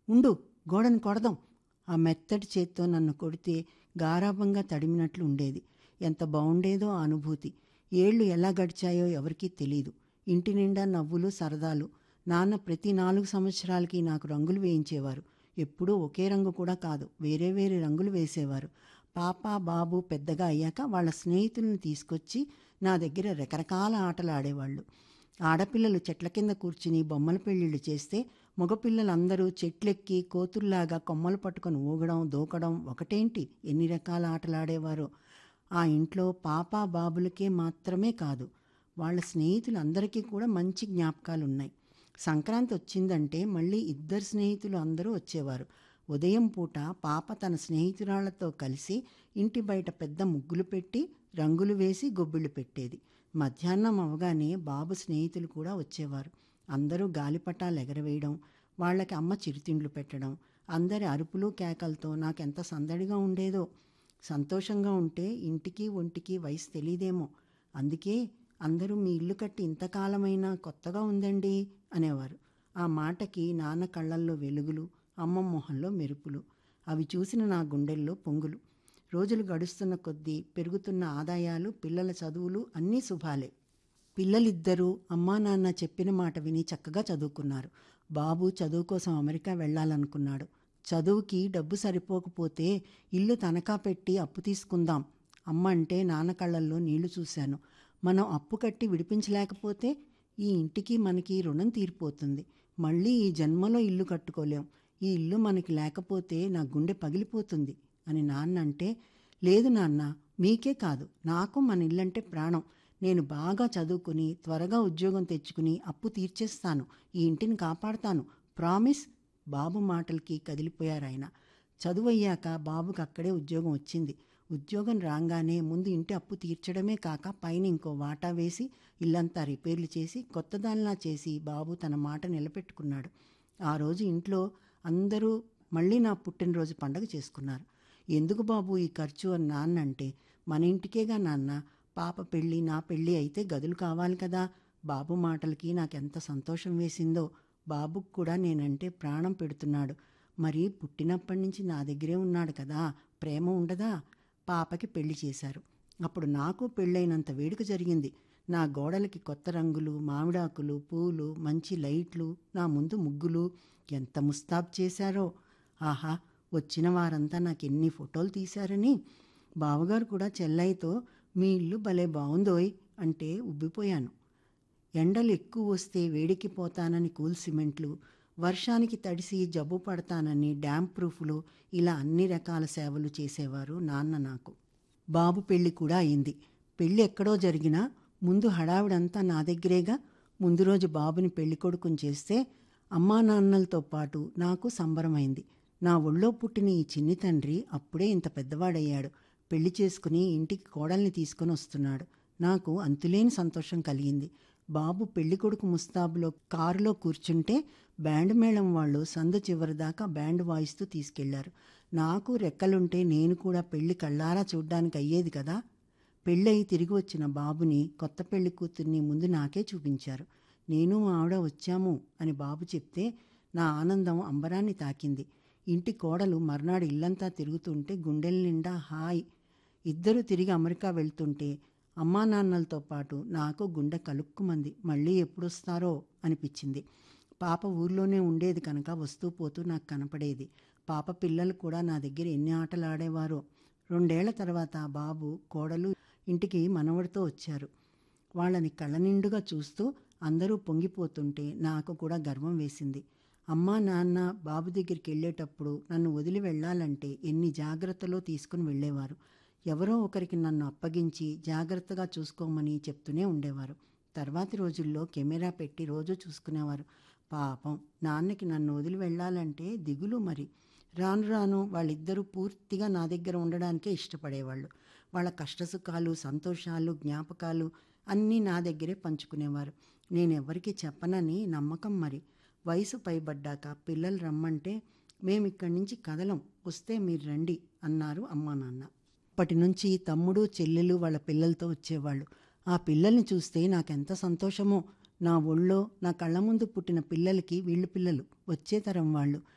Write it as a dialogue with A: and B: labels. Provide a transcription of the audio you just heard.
A: ఉండు గోడను కొడదాం ఆ మెత్తటి చేత్తో నన్ను కొడితే గారాభంగా తడిమినట్లు ఉండేది ఎంత బాగుండేదో ఆ అనుభూతి ఏళ్ళు ఎలా గడిచాయో ఎవరికీ తెలీదు ఇంటి నిండా నవ్వులు సరదాలు నాన్న ప్రతి నాలుగు సంవత్సరాలకి నాకు రంగులు వేయించేవారు ఎప్పుడూ ఒకే రంగు కూడా కాదు వేరే వేరే రంగులు వేసేవారు పాప బాబు పెద్దగా అయ్యాక వాళ్ళ స్నేహితులను తీసుకొచ్చి నా దగ్గర రకరకాల ఆటలు ఆడేవాళ్ళు ఆడపిల్లలు చెట్ల కింద కూర్చుని బొమ్మల పెళ్ళిళ్ళు చేస్తే మగపిల్లలందరూ చెట్లెక్కి కోతుల్లాగా కొమ్మలు పట్టుకొని ఊగడం దూకడం ఒకటేంటి ఎన్ని రకాల ఆటలు ఆడేవారో ఆ ఇంట్లో పాప బాబులకే మాత్రమే కాదు వాళ్ళ స్నేహితులందరికీ కూడా మంచి జ్ఞాపకాలు ఉన్నాయి సంక్రాంతి వచ్చిందంటే మళ్ళీ ఇద్దరు స్నేహితులు అందరూ వచ్చేవారు ఉదయం పూట పాప తన స్నేహితురాళ్లతో కలిసి ఇంటి బయట పెద్ద ముగ్గులు పెట్టి రంగులు వేసి గొబ్బిళ్ళు పెట్టేది మధ్యాహ్నం అవగానే బాబు స్నేహితులు కూడా వచ్చేవారు అందరూ గాలిపటాలు ఎగరవేయడం వాళ్ళకి అమ్మ చిరుతిండ్లు పెట్టడం అందరి అరుపులు కేకలతో నాకెంత సందడిగా ఉండేదో సంతోషంగా ఉంటే ఇంటికి ఒంటికి వయసు తెలియదేమో అందుకే అందరూ మీ ఇల్లు కట్టి ఇంతకాలమైనా కొత్తగా ఉందండి అనేవారు ఆ మాటకి నాన్న కళ్ళల్లో వెలుగులు అమ్మ మొహంలో మెరుపులు అవి చూసిన నా గుండెల్లో పొంగులు రోజులు గడుస్తున్న కొద్దీ పెరుగుతున్న ఆదాయాలు పిల్లల చదువులు అన్నీ శుభాలే పిల్లలిద్దరూ అమ్మా నాన్న చెప్పిన మాట విని చక్కగా చదువుకున్నారు బాబు చదువు కోసం అమెరికా వెళ్ళాలనుకున్నాడు చదువుకి డబ్బు సరిపోకపోతే ఇల్లు తనఖా పెట్టి అప్పు తీసుకుందాం అమ్మ అంటే నాన్న కళ్ళల్లో నీళ్లు చూశాను మనం అప్పు కట్టి విడిపించలేకపోతే ఈ ఇంటికి మనకి రుణం తీరిపోతుంది మళ్ళీ ఈ జన్మలో ఇల్లు కట్టుకోలేం ఈ ఇల్లు మనకి లేకపోతే నా గుండె పగిలిపోతుంది అని నాన్న అంటే లేదు నాన్న మీకే కాదు నాకు మన ఇల్లంటే ప్రాణం నేను బాగా చదువుకుని త్వరగా ఉద్యోగం తెచ్చుకుని అప్పు తీర్చేస్తాను ఈ ఇంటిని కాపాడుతాను ప్రామిస్ బాబు మాటలకి కదిలిపోయారు ఆయన చదువయ్యాక బాబుకి అక్కడే ఉద్యోగం వచ్చింది ఉద్యోగం రాగానే ముందు ఇంటి అప్పు తీర్చడమే కాక పైన ఇంకో వాటా వేసి ఇల్లంతా రిపేర్లు చేసి కొత్తదానిలా చేసి బాబు తన మాట నిలబెట్టుకున్నాడు ఆ రోజు ఇంట్లో అందరూ మళ్ళీ నా పుట్టినరోజు పండగ చేసుకున్నారు ఎందుకు బాబు ఈ ఖర్చు అని నాన్న అంటే మన ఇంటికేగా నాన్న పాప పెళ్ళి నా పెళ్ళి అయితే గదులు కావాలి కదా బాబు మాటలకి నాకెంత సంతోషం వేసిందో బాబుకు కూడా నేనంటే ప్రాణం పెడుతున్నాడు మరి పుట్టినప్పటి నుంచి నా దగ్గరే ఉన్నాడు కదా ప్రేమ ఉండదా పాపకి పెళ్లి చేశారు అప్పుడు నాకు పెళ్ళైనంత వేడుక జరిగింది నా గోడలకి కొత్త రంగులు మామిడాకులు పూలు మంచి లైట్లు నా ముందు ముగ్గులు ఎంత ముస్తాబ్ చేశారో ఆహా వచ్చిన వారంతా నాకు ఎన్ని ఫోటోలు తీశారని బావగారు కూడా చెల్లైతో మీ ఇల్లు భలే బాగుందోయ్ అంటే ఉబ్బిపోయాను ఎండలు ఎక్కువ వస్తే వేడికి పోతానని కూల్ సిమెంట్లు వర్షానికి తడిసి జబ్బు పడతానని డ్యామ్ ప్రూఫ్లు ఇలా అన్ని రకాల సేవలు చేసేవారు నాన్న నాకు బాబు పెళ్లి కూడా అయింది పెళ్లి ఎక్కడో జరిగినా ముందు హడావిడంతా నా దగ్గరేగా ముందు రోజు బాబుని పెళ్లి కొడుకుని చేస్తే అమ్మా నాన్నలతో పాటు నాకు సంబరమైంది నా ఒళ్ళో పుట్టిన ఈ చిన్ని తండ్రి అప్పుడే ఇంత పెద్దవాడయ్యాడు పెళ్లి చేసుకుని ఇంటికి కోడల్ని తీసుకొని వస్తున్నాడు నాకు అంతులేని సంతోషం కలిగింది బాబు పెళ్లి కొడుకు ముస్తాబులో కారులో కూర్చుంటే బ్యాండ్ మేళం వాళ్ళు సందు చివరి దాకా బ్యాండ్ వాయిస్తూ తీసుకెళ్లారు నాకు రెక్కలుంటే నేను కూడా పెళ్లి కళ్ళారా చూడ్డానికి అయ్యేది కదా పెళ్ళయి తిరిగి వచ్చిన బాబుని కొత్త పెళ్లి కూతుర్ని ముందు నాకే చూపించారు నేను మా ఆవిడ వచ్చాము అని బాబు చెప్తే నా ఆనందం అంబరాన్ని తాకింది ఇంటి కోడలు మర్నాడు ఇల్లంతా తిరుగుతుంటే గుండెల నిండా హాయ్ ఇద్దరు తిరిగి అమెరికా వెళ్తుంటే అమ్మా నాన్నలతో పాటు నాకు గుండె కలుక్కుమంది మళ్ళీ ఎప్పుడొస్తారో అనిపించింది పాప ఊర్లోనే ఉండేది కనుక వస్తూ పోతూ నాకు కనపడేది పాప పిల్లలు కూడా నా దగ్గర ఎన్ని ఆటలు ఆడేవారో రెండేళ్ల తర్వాత బాబు కోడలు ఇంటికి మనవడితో వచ్చారు వాళ్ళని కళ్ళ నిండుగా చూస్తూ అందరూ పొంగిపోతుంటే నాకు కూడా గర్వం వేసింది అమ్మా నాన్న బాబు దగ్గరికి వెళ్ళేటప్పుడు నన్ను వదిలి వెళ్ళాలంటే ఎన్ని జాగ్రత్తలో తీసుకుని వెళ్ళేవారు ఎవరో ఒకరికి నన్ను అప్పగించి జాగ్రత్తగా చూసుకోమని చెప్తూనే ఉండేవారు తర్వాతి రోజుల్లో కెమెరా పెట్టి రోజు చూసుకునేవారు పాపం నాన్నకి నన్ను వదిలి వెళ్ళాలంటే దిగులు మరి రాను రాను వాళ్ళిద్దరూ పూర్తిగా నా దగ్గర ఉండడానికే ఇష్టపడేవాళ్ళు వాళ్ళ కష్టసుఖాలు సంతోషాలు జ్ఞాపకాలు అన్నీ నా దగ్గరే పంచుకునేవారు నేను ఎవరికి చెప్పనని నమ్మకం మరి వయసు పైబడ్డాక పిల్లలు రమ్మంటే మేము ఇక్కడి నుంచి కదలం వస్తే మీరు రండి అన్నారు అమ్మా నాన్న అప్పటి నుంచి తమ్ముడు చెల్లెలు వాళ్ళ పిల్లలతో వచ్చేవాళ్ళు ఆ పిల్లల్ని చూస్తే నాకెంత సంతోషమో నా ఒళ్ళో నా కళ్ళ ముందు పుట్టిన పిల్లలకి వీళ్ళు పిల్లలు వచ్చే తరం వాళ్ళు